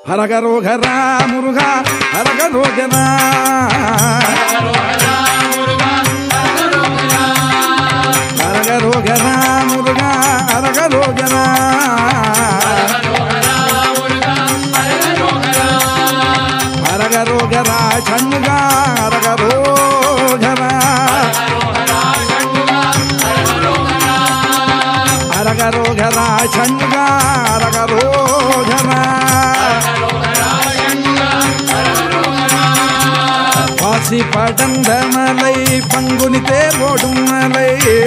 ஹரகரோகரா முருகா ஹரகரோகரா ஹரகரோகரா முருகா ஹரகரோகரா ஹரகரோகரா சண்முகா ஹரகரோகரா ஹரகரோகரா சண்முகா ஹரகரோகரா பாசி படந்த மலை பங்குனி தேர் ஓடும் மலை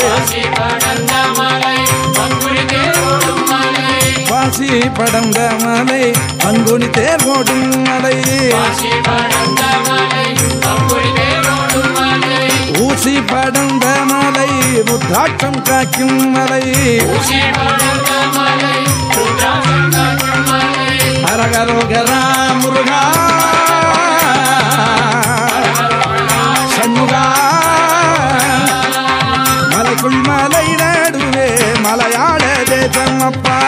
பாசி படந்த மலை பங்குனி தேர் ஓடும் மலை ஊசி படந்த மலை ருத்ராட்சம் காக்கும் மலை ஹரகரோகரா முருகா சண்முகா மலைக்குள் மலை நடுவே மலையாள தேசம் அப்பா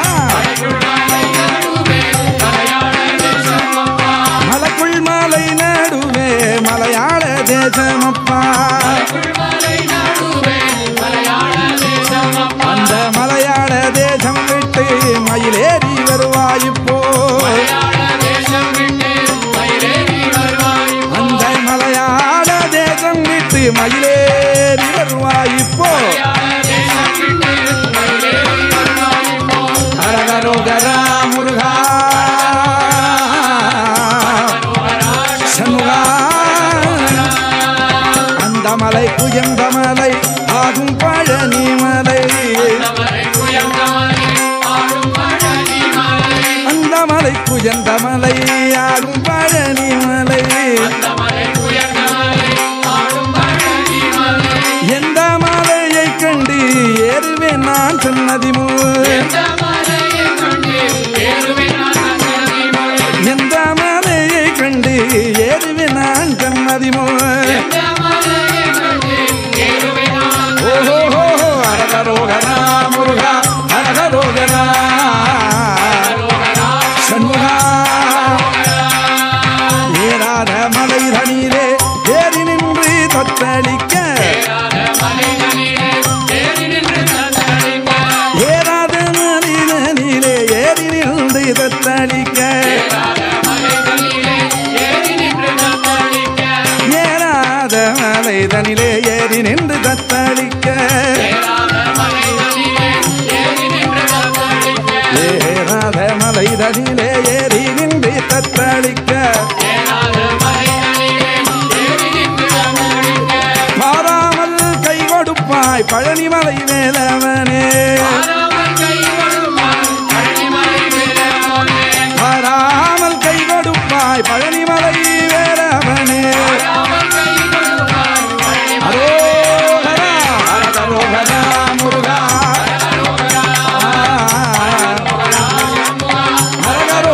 மலைக்குள் மலை நடுவே மலையாள தேசம் அப்பா அந்த மலையாள தேசம் விட்டு மயிலேறி வருவாயிப்போ அந்த மலையாள தேசம் விட்டு மயிலேறி வருவாயிப்போ ஹரகரோகரா முருகா சண்முகா அந்த மலை குயந்த மலை ஆகும் பழனி மலை அந்த மலை குயந்த மலை ஆகும் பழனி மலை எந்த மலையை கண்டு ஏறுவேன் நான் சொன்னதி எந்த மலையை கண்டு ஏறுவேன் நான் சொன்னதி ஓஹோ அரகரோகரா முருகா அரகரோகரா சண்முகா ஏறாத மலை தனியிலே ஏறி நின்று தொத்தளிக்க ஏறாத மலை தனியிலே ஏறி நின்று தொத்தளிக்க ஏறாத மலை தனிலே ஏறி நின்று தத்தளிக்க ஏறாத மலை தனிலே ஏறி நின்று தத்தளிக்க மாறாமல் கை கொடுப்பாய் பழனிமலை வேலவனே மாறாமல் கை கொடுப்பாய் பழனிமலை வேலவனே அரோகரா ஹரகரோகரா முருகா ஹரகரோகரா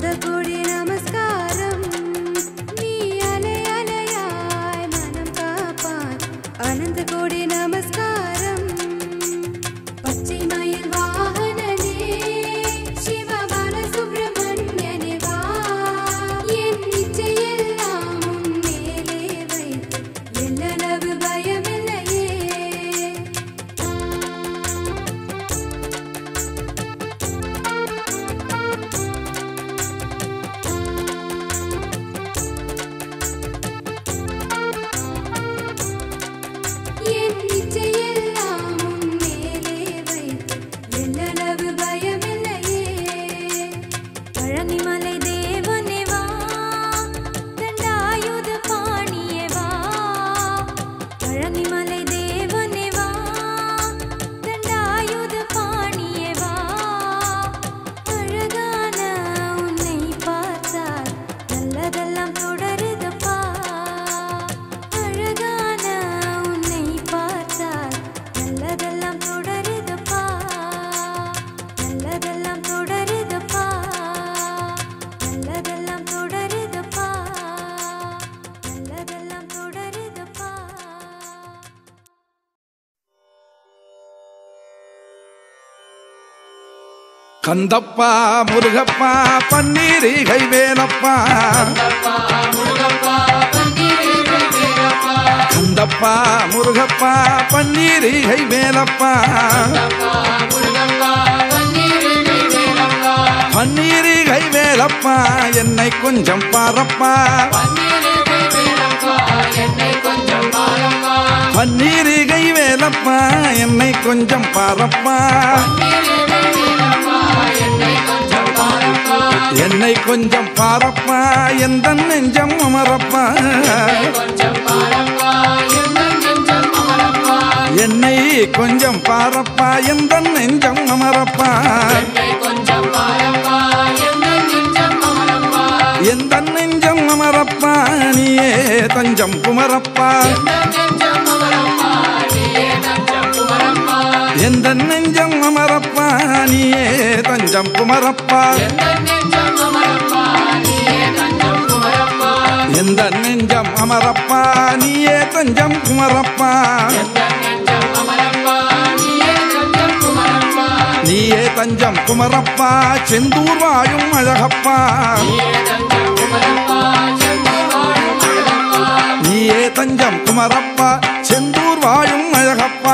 கோடி நமஸ்காரம் நீ அலை அலையாய் மனம் காப்பாய் அனந்த கோடி நமஸ்காரம் பச்சை மயில் வாகனனே சிவபால சுப்பிரமணியனே வா என் இச்சையெல்லாம் உன் மேலே வைத்து எல்லளவு பயமில்லையே என் இச்சையெல்லாம் உன் மேலே வைத்து எல்லளவு பயமில்லையே பழனிமலை தேவனே வா தண்டாயுத பாணியே வா பழனிமலை தேவனே வா தண்டாயுத பாணியே வா அழகான உன்னை பார்த்தால் நல்லதெல்லாம் தொடருதப்பா அழகான உன்னை பார்த்தால் நல்லதெல்லாம் தொடருதப்பா நல்லதெல்லாம் தொடருதப்பா நல்லதெல்லாம் தொடருதப்பா நல்லதெல்லாம் தொடருதப்பா கந்தப்பா முருகப்பா பன்னீரிகை வேலப்பா கந்தப்பா முருகப்பா பன்னீரிகை வேலப்பா பன்னீரிகை வேலப்பா என்னை கொஞ்சம் பாரப்பா பன்னீரிகை வேலப்பா என்னை கொஞ்சம் பாரப்பா என்னை கொஞ்சம் பாரப்பா எந்த நெஞ்சம் அமரப்பா என்னை கொஞ்சம் பாரப்பா எந்த நெஞ்சம் அமரப்பா எந்த நெஞ்சம் அமரப்பா நீயே தஞ்சம் குமரப்பா எந்த நெஞ்சம் அமரப்பா நீயே தஞ்சம் குமரப்பா எந்த நெஞ்சம் அமரப்பா நீயே தஞ்சம் குமரப்பா நீயே தஞ்சம் குமரப்பா செந்தூர் வாயும் அழகப்பா நீயே தஞ்சம் குமரப்பா செந்தூர் வாயும் அழகப்பா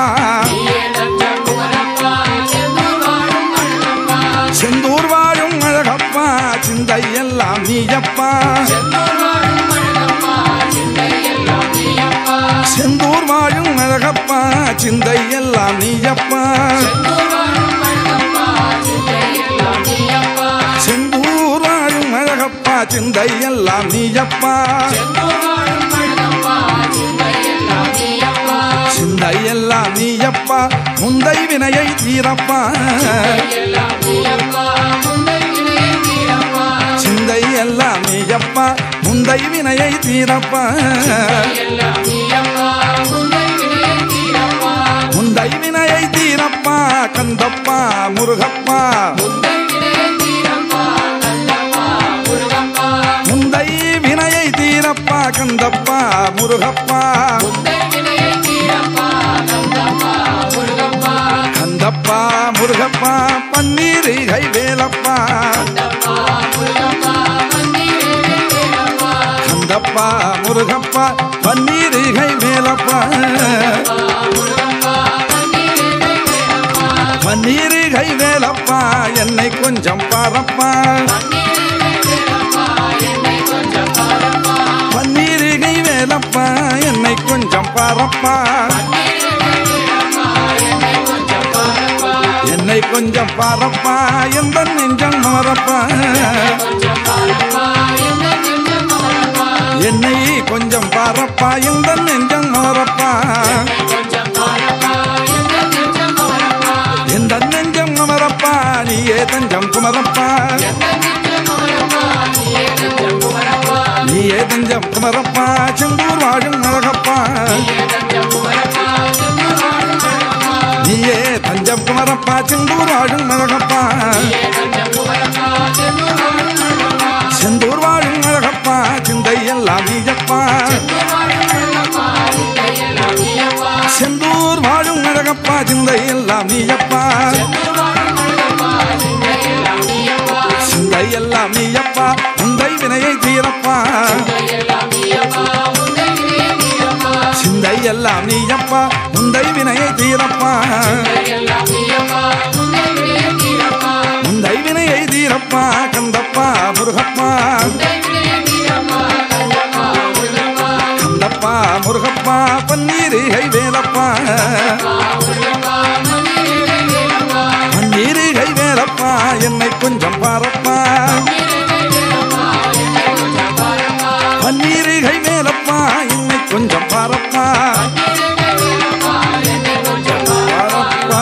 செந்தூர் வாழும் அழகப்பா சிந்தை எல்லாம் நீயப்பா செந்தூர் வாழும் அழகப்பா சிந்தை எல்லாம் நீயப்பா செந்தூர் வாழும் அழகப்பா சிந்தை எல்லாம் நீயப்பா சிந்தை எல்லாம் நீயப்பா முந்தை வினையை தீரப்பா சிந்தை எல்லாம் நீயப்பா முந்தை வினையை தீரப்பா முந்தை வினையை தீரப்பா கந்தப்பா முருகப்பா முந்தை வினையை தீரப்பா கந்தப்பா முருகப்பா கந்தப்பா முருகப்பா பன்னீரிகை வேலப்பா கந்தப்பா முருகப்பா பன்னீரிகை வேலப்பா பன்னீரிகை வேலப்பா என்னை கொஞ்சம் பாரப்பா பன்னீரிகை வேலப்பா என்னை கொஞ்சம் பாரப்பா என்னை கொஞ்சம் பாரப்பா எந்த நெஞ்சம் மறப்பா என்னை கொஞ்சம் பாரப்பா எந்த நெஞ்சம் மறப்பா எந்த நெஞ்சம் அமரப்பா நீயே தஞ்சம் குமரப்பா நீயே தஞ்சம் குமரப்பா செந்தூர் வாழும் அழகப்பா நீயே தஞ்சம் குமரப்பா செந்தூர் வாழும் அழகப்பா வினையை தீரப்பா சிந்தை எல்லாம் நீயப்பா முந்தை வினையை தீரப்பா முந்தை வினையை தீரப்பா கந்தப்பா முருகப்பா கந்தப்பா முருகப்பா பன்னீரிகை வேலப்பா பன்னீரிகை வேலப்பா என்னை கொஞ்சம் பாரப்பா பன்னீரிகை மேலப்பா என்னை கொஞ்சம் பாரப்பா பாரப்பா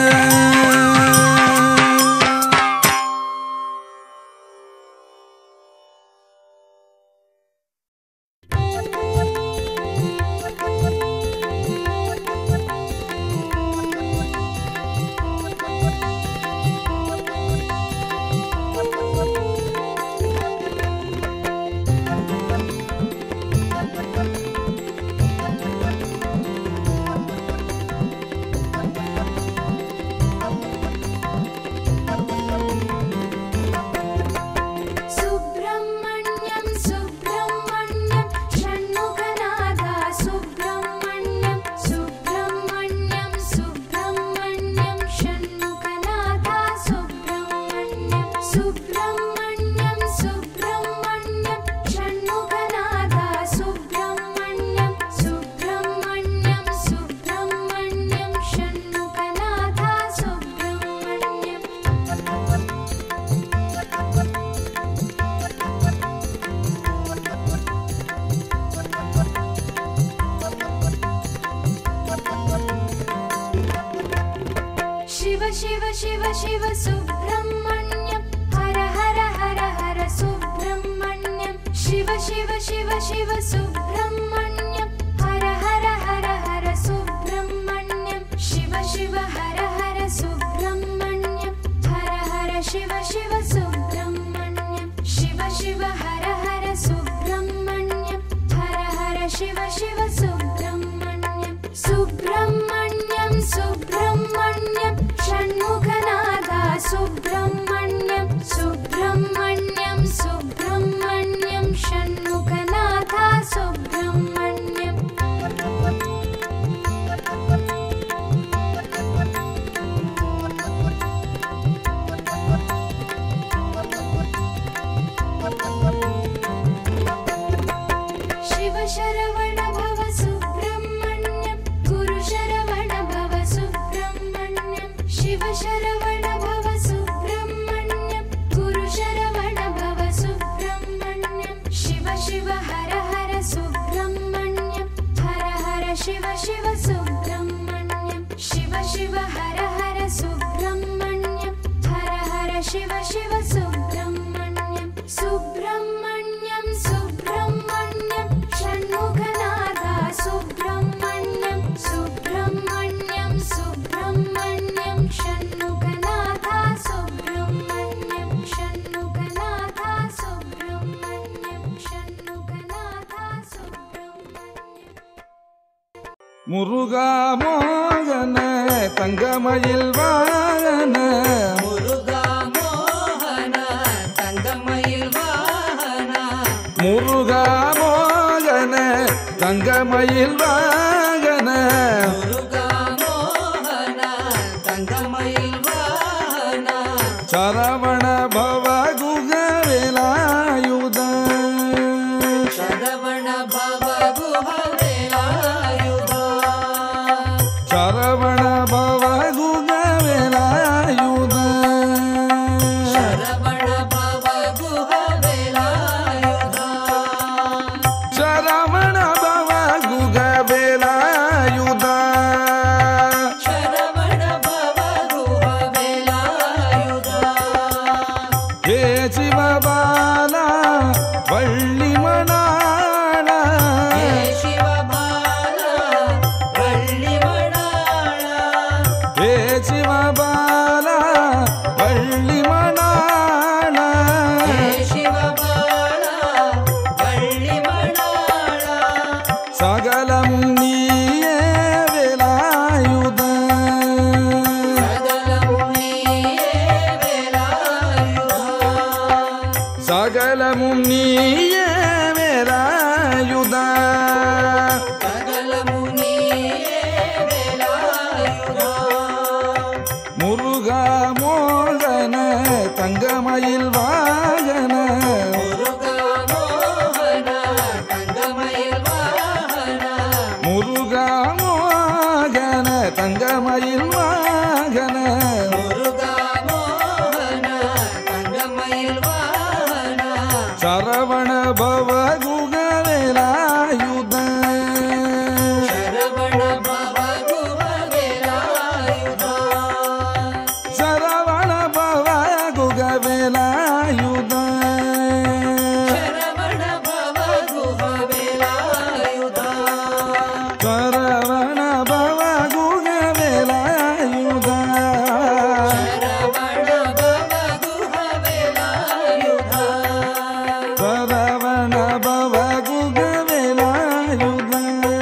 सुब्रह्मण्यं सुब्रह्मण्यं षण्मुखनाथा सुब्रह्मण्यं सुब्रह्मण्यं सुब्रह्मण्यं षण्मुखनाथा सुब्रह्मण्यं सुब्रह्मण्यं सुब्रह्मण्यं षण्मुखनाथा सुब्रह्मण्यं सुब्रह्मण्यं सुब्रह्मण्यं षण्मुखनाथा सुब्रह्मण्यम् शिव शिव शिव शिव सुब्रह्मण्यं हर हर हर हर सुब्रह्मण्यं शिव शिव शिव शिव सुब्रह्मण्यं हर हर हर हर सुब्रह्मण्यं शिव शिव हर हर सुब्रह्मण्यं हर हर शिव शिव सुब्रह्मण्यं शिव शिव हर हर सुब्रह्मण्यं हर हर शिव शिव सुब्रह्मण्यं सुब्रह्मण्यं सुब्रह्मण्यं षण्मुखनाथा सुब्रह्मण्यं सुब्रह्मण्यं सुब्रह्मण्यं षण्मुखनाथा सुब्रह्मण्यम् शिव शरवण भव सुब्रह्मण्यं गुरु शरवण भव सुब्रह्मण्यं शिव शरवण भव सुब्रह्मण्यं गुरु शरवण भव सुब्रह्मण्यं शिव शिव हर हर सुब्रह्मण्यं हर हर शिव शिव सुब्रह्मण्यं शिव शिव हर हर सुब्रह्मण्यं हर हर शिव शिव सुब्रह्मण्यं सुब्रह्मण्यं सुब्रह्मण्यं षण्मुखनाथा सुब्रह्मण्यं सुब्रह्मण्यं सुब्रह्मण्यं षण्मुखनाथा सुब्रह्मण्यं षण्मुखनाथा सुब्रह्मण्यं षण्मुखनाथा सुब्रह्मण्यम् முருகா மோகன தங்கமயில் வாகன முருகா மோகன தங்கமயில் வாகன முருகா மோகன தங்கமயில் வாகன முருகா மோகன தங்கமயில் வாகன சரவண பவ குக வேலாயுத சரவண பவ குஹ வேலாயுதா சரவண பவ குக வேலாயுத சரவண பவ குஹ வேலாயுதா சரவண பவ குக வேலாயுத நீயே வேலாயுதா சகலமுனியே வேலாயுதா முருகா மோகன தங்கமயில் வாகன முருகா மோகன தங்கமயில் வாகன முருகா மோகன தங்கமயில் வாகன முருகா மோகன தங்கமயில் வாகன சரவண பவ குகவேலாயுத சரவண பவ குஹ வேலாயுதா சரவண பவ குகவேலாயுத சரவண பவ குஹ வேலாயுதா சரவண பவ குகவேலாயுத சரவண பவ குஹ வேலாயுதா சரவண பவ குகவேலாயுத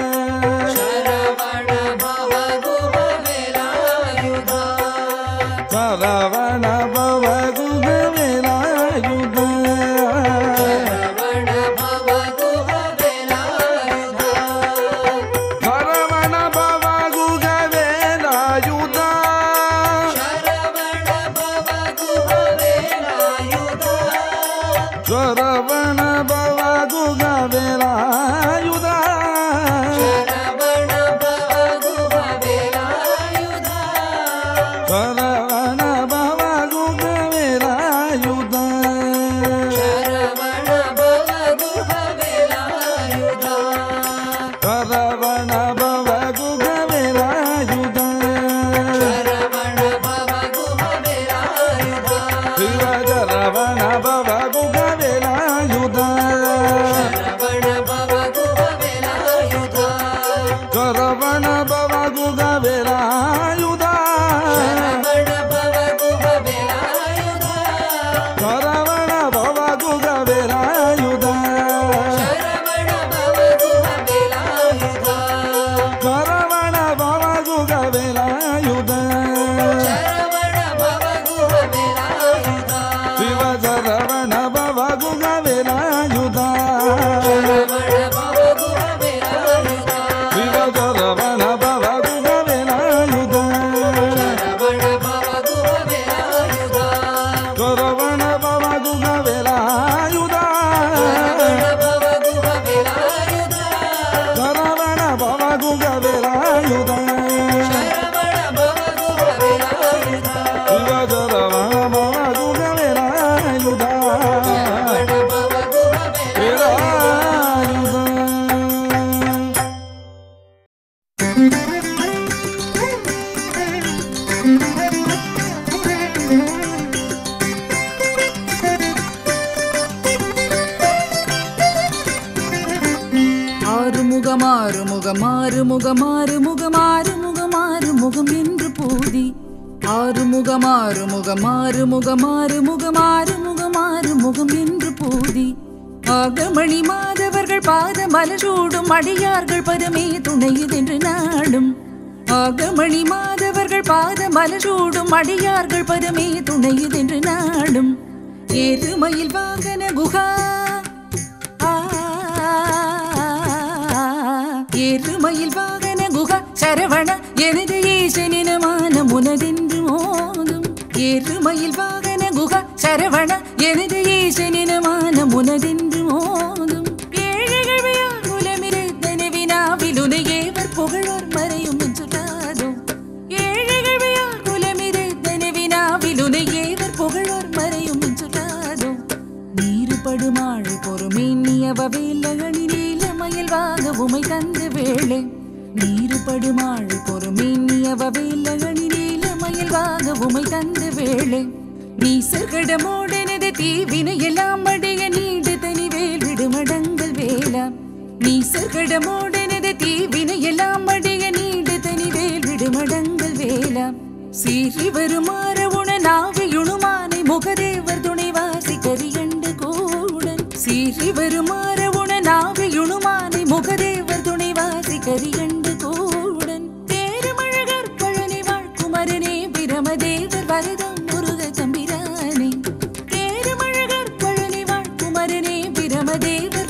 சரவண பவ குஹ வேலாயுதா சரவண பவ குகவேலாயுத சரவண பவ குஹ வேலாயுதா சரவண பவ குகவேலாயுத சரவண பவ குஹ வேலாயுதா சரவண பவ குகவேலாயுத சரவண பவ குஹ வேலாயுதா சரவண பவ குகவேலாயுத சரவண பவ குஹ வேலாயுதா சரவண பவ குகவேலாயுத சரவண பவ குஹ வேலாயுதா சிவ சரவண பவ குகவேலாயுத சரவண பவ குஹ வேலாயுதா சரவண பவ குகவேலாயுத சரவண பவ குஹ வேலாயுதா சரவண பவ குகவேலாயுத சரவண பவ குஹ வேலாயுதா சரவண பவ குகவேலாயுத சரவண பவ குஹ வேலாயுதா சிவ சரவண பவ குகவேலாயுத சரவண பவ குஹ வேலாயுதா சிவ சரவண பவ குகவேலாயுத சரவண பவ குஹ வேலாயுதா சரவண பவ குகவேலாயுத சரவண பவ குஹ வேலாயுதா சரவண பவ குகவேலாயுத சரவண பவ குஹ வேலாயுதா சிவ சரவண பவ குகவேலாயுத சரவண பவ குஹ வேலாயுதா ஆறுமுகம் ஆறுமுகம் ஆறுமுகம் ஆறுமுகம் ஆறுமுகம் ஆறுமுகம் என்று போதி ஆறுமுகம் ஆறுமுகம் ஆறுமுகம் ஆறுமுகம் ஆறுமுகம் ஆறுமுகம் என்று போதி ஆகமணி மாதவர்கள் பாத மலசூடும் அடியார்கள் பதமே துணையுதென்று நாடும் ஆகமணி மாதவர்கள் பாத மலசூடும் அடியார்கள் பதமே துணையுதென்று நாடும் எருமயில் வாகன குகா ஆ, எருமயில் வாகன குகா சரவண எனது ஈசனினமான முனதென்று மோதும் எருமயில் வாகன குகா சரவண எனது ஈசனினமான முனதென்று மோதும் ஏழைகள் வியாகுலமிருந்தன வினாவிலுனையேவர் புகழோர் மறையும் என்றாதோ ஏழைகள் வியாகுலமிருந்தன வினாவிலுனையேவர் புகழோர் மறையும் என்றாதோ நீருபடுமாழை பொறுமேன்னியவ வேலகணி நீலமயில் வாக உமை தந்த வேளை நீருபடுமாழை பொறுமேன்னியவ வேலகணி நீலமயில் வாக உமை தந்த வேளை நீசர்கடமோடனது தீவினை எல்லாம் அடைய நீடு தனி வேல் விடுமடங்கள் வேலா நீசர்கடமோடனது தீவினை எல்லாம் அடைய நீடு தனி வேல் விடுமடங்கள் வேலா சீறி வருமாற உண நாவியுணுமானை முகதேவர் துணைவாசி கரியண்டு கூடன் சீறி வருமாற உண நாவியுணுமானை முகதேவர் துணைவாசி கரியண்டு கூடன் தேருமழகர் பழனி வாழ்க்குமரனே பிரமதேவர் வரதம் முருக தம்பிரானே தேருமழகர் பழனி வாழ்க்குமரனே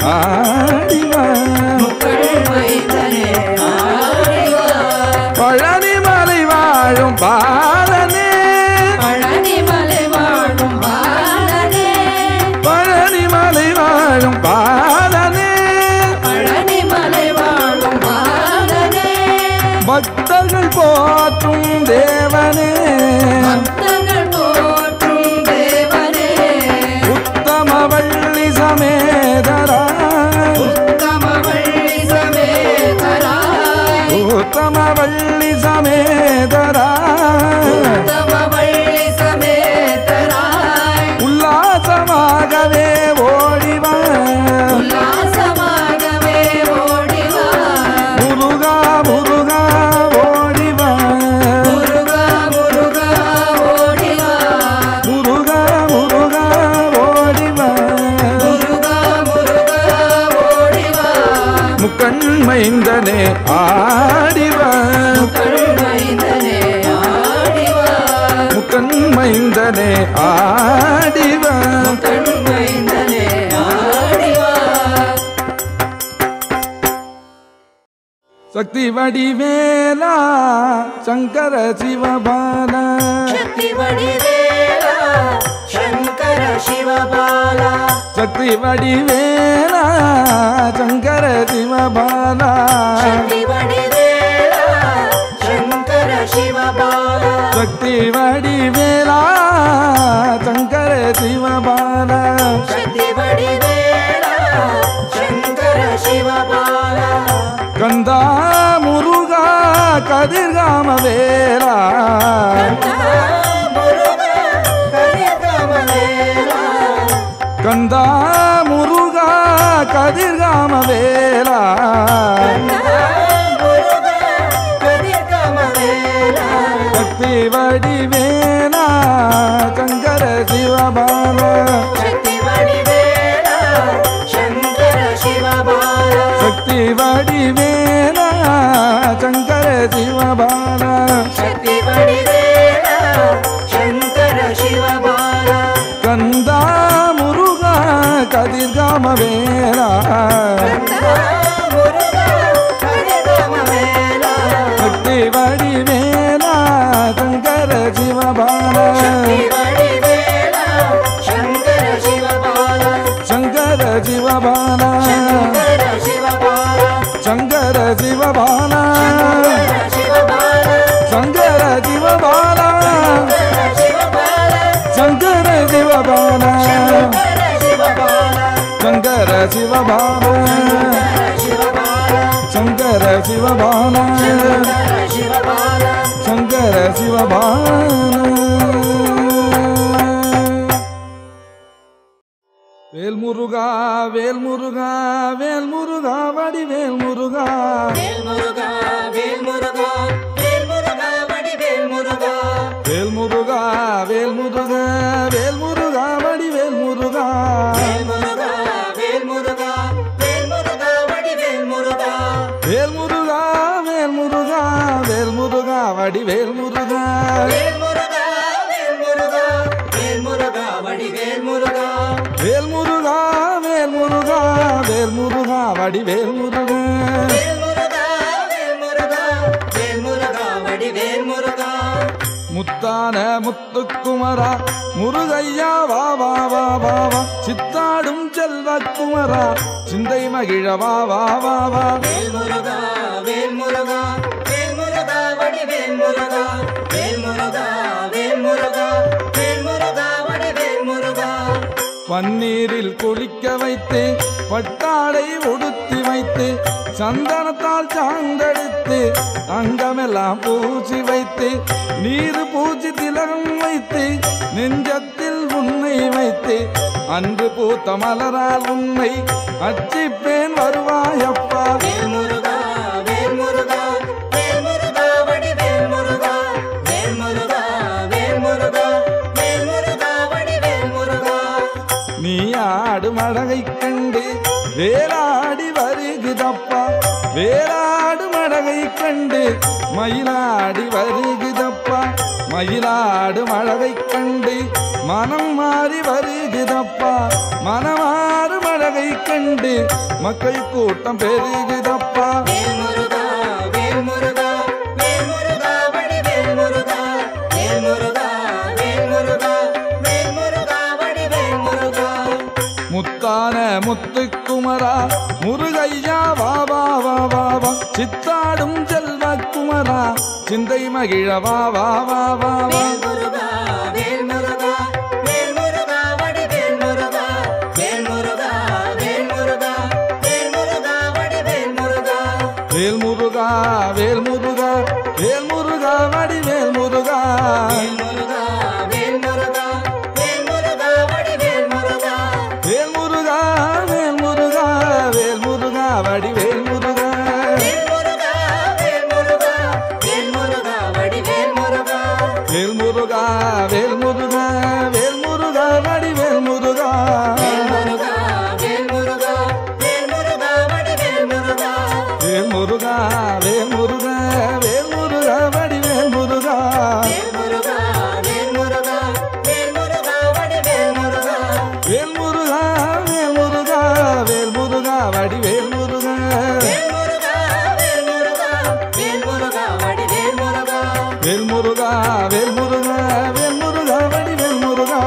ஆடிவா மைந்தனே ஆடிவா பழனிமலை வாழும் பாலனே பழனிமலை வாழும் பாலனே பழனிமலை வாழும் பாலனே பழனிமலை வாழும் பாலனே பக்தர்கள் போற்றும் தேவனே பக்தர்கள் போற்றும் தேவனே உத்தமவள்ளி சமேதரா உத்தமவள்ளி சமேதராய் உத்தமவள்ளி சமேதரா உத்தமவள்ளி சமேதராய் உல்லாசமாகவே ஓடிவா உல்லாசமாகவே ஓடிவா முருகா முருகா ஓடிவா முருகா முருகா ஓடிவா முருகா முருகா ஓடிவா முருகா முருகா ஓடிவா முக்கண் மைந்தனே ஆடிவா கண்மைந்தனே ஆடிவா முக்கண் மைந்தனே ஆடிவா கண்மைந்தனே ஆடிவா சக்தி வடிவேலா சங்கர சிவபாலா சக்தி வடிவேலா சங்கர சிவபாலா சக்தி வடிவேலா சங்கர சிவபாலா சக்தி வடிவேலா சங்கர சிவபாலா சக்தி வடிவேலா சங்கர சிவபாலா சக்தி வடிவேலா சங்கர சிவபாலா கந்தா முருகா கதிர்காம வேலா முருகா கதிர்காமவேலா கந்தா முருகா கதிர்காம வேலா முருகா கதிர்காமவேலா சக்தி வடிவேலா சங்கர சிவபாலா சக்தி வடிவேலா சங்கர சிவபாலா சக்தி வடிவேலா சங்கர சிவபாலா சக்தி வடிவேலா சங்கர சிவபாலா கந்தா முருகா கதிர்காம வேலா முருகா கதிர்காமவேலா சக்தி வடிவேலா சங்கர சிவபாலா சக்தி வடிவேலா சங்கர சிவபாலா சங்கர சிவபாலா சங்கர சிவபாலா சங்கர சிவபாலா சங்கர சிவபாலா சங்கர சிவபாலா சங்கர சிவபாலா சங்கர சிவபாலா சங்கர சங்கர சிவபாலா சிவபாலா சங்கர சங்கர சிவபாலா சிவபாலா வேல்முருகா வேல்முருகா வேல்முருகா வடிவேல் முருகா வேல் முருகா வேல் முருகா வேல் முருகா வடிவேல் முருகா வேல்முருகா வேல்முருகா வேல்முருகா வடிவேல் முருகா வேல் முருகா வேல் முருகா வேல் முருகா வடிவேல் முருகா வேல்முருகா வேல்முருகா வேல்முருகா வடிவேல் முருகா வேல் முருகா வேல் முருகா வேல் முருகா வடிவேல் முருகா வேல்முருகா வேல்முருகா வேல்முருகா வடிவேல் முருகா வேல் முருகா வேல் முருகா வேல் முருகா வடிவேல் முருகா முத்தான முத்துக்குமரா முருகையா வா வா வா வா வா சித்தாடும் செல்வக்குமரா சிந்தை மகிழ வா வா வா வா வேல் முருகா வேல் முருகா வேல் முருகா வடிவேல் முருகா வேல் முருகா வேல் முருகா வேல் முருகா வடிவேல் முருகா பன்னீரில் குளிக்க வைத்து பட்டாடை உடுத்தி வைத்து சந்தனத்தால் சாந்தெடுத்து அங்கமெல்லாம் பூசி வைத்து நீர் பூச்சி திலகம் வைத்து நெஞ்சத்தில் உன்னை வைத்து அன்று பூத்த மலரால் உன்னை அச்சிப்பேன் வருவாயப்பா வேல் முருகா வேல் முருகா வேல் முருகா வடிவேல் முருகா வேல் முருகா வேல் முருகா வேல் முருகா வடிவேல் முருகா நீ ஆடும் அழகை கண்டு வேலாடி வருகுதப்பா வேலாடும் அழகை கண்டு மயிலாடி வருகுதப்பா மயிலாடும் அழகை கண்டு மனம் மாறி வருகுதப்பா மனமாறும் அழகை கண்டு மக்கள் கூட்டம் பெருகுதப்பா வேல் முருகா வேல் முருகா வேல் முருகா வடிவேல் முருகா வேல் முருகா வேல் முருகா வேல் முருகா வடிவேல் முருகா முத்தான முத்துக்குமரா முருகையா வா வா வா வா வா சித்தாடும் செல்வக்குமரா சிந்தை மகிழ வா வா வா வா வா வேல் முருகா வேல் முருகா வேல் முருகா வடிவேல் முருகா வேல் முருகா வேல் முருகா வேல் முருகா வடிவேல் முருகா வேல் முருகா வேல் முருகா வேல் முருகா வடிவேல் முருகா வேல் முருகா வேல் முருகா வேல் முருகா வடிவேல் முருகா வேல் முருகா வேல் முருகா வேல் முருகா வடிவேல் முருகா வேல் முருகா வேல் முருகா வேல் முருகா வடிவேல் முருகா வேல் முருகா வேல் முருகா வேல் முருகா வடிவேல் முருகா வேல் முருகா வேல் முருகா வேல் முருகா வடிவேல் முருகா வேல் முருகா வேல் முருகா வேல் முருகா வடிவேல் முருகா வேல் முருகா வேல் முருகா வேல் முருகா வடிவேல் முருகா வேல் முருகா வேல் முருகா வேல் முருகா வடிவேல் முருகா வேல் முருகா வேல் முருகா வேல் முருகா வடிவேல் முருகா வேல் முருகா வேல் முருகா வேல் முருகா வடிவேல் முருகா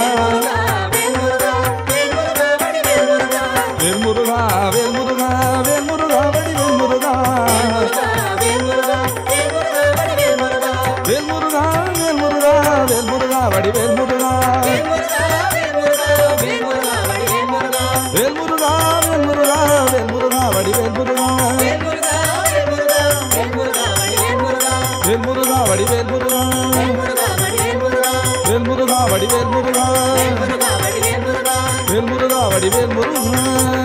வேல் முருகா வேல் முருகா வடிவேல் முருகா வேல் முருகா வேல் முருகா வேல் முருகா வடிவேல் முருகா முருகா வேல் முருகா வேல் முருகா வடிவேல் முருகா வேல் முருகா வேல் முருகா வேல் முருகா வடிவேல் முருகா வேல் முருகா வேல் முருகா வேல் முருகா வடிவேல் முருகா வேல் முருகா வேல் முருகா வேல் முருகா வடிவேல் முருகா வேல் முருகா வேல் முருகா வேல் முருகா வடிவேல் முருகா வேல் முருகா வடிவேல் முருகா வேல் முருகா வடிவேல் முருகா வேல் முருகா வடிவேல் முருகா வேல் முருகா வடிவேல் முருகா வேல் முருகா வடிவேல் முருகா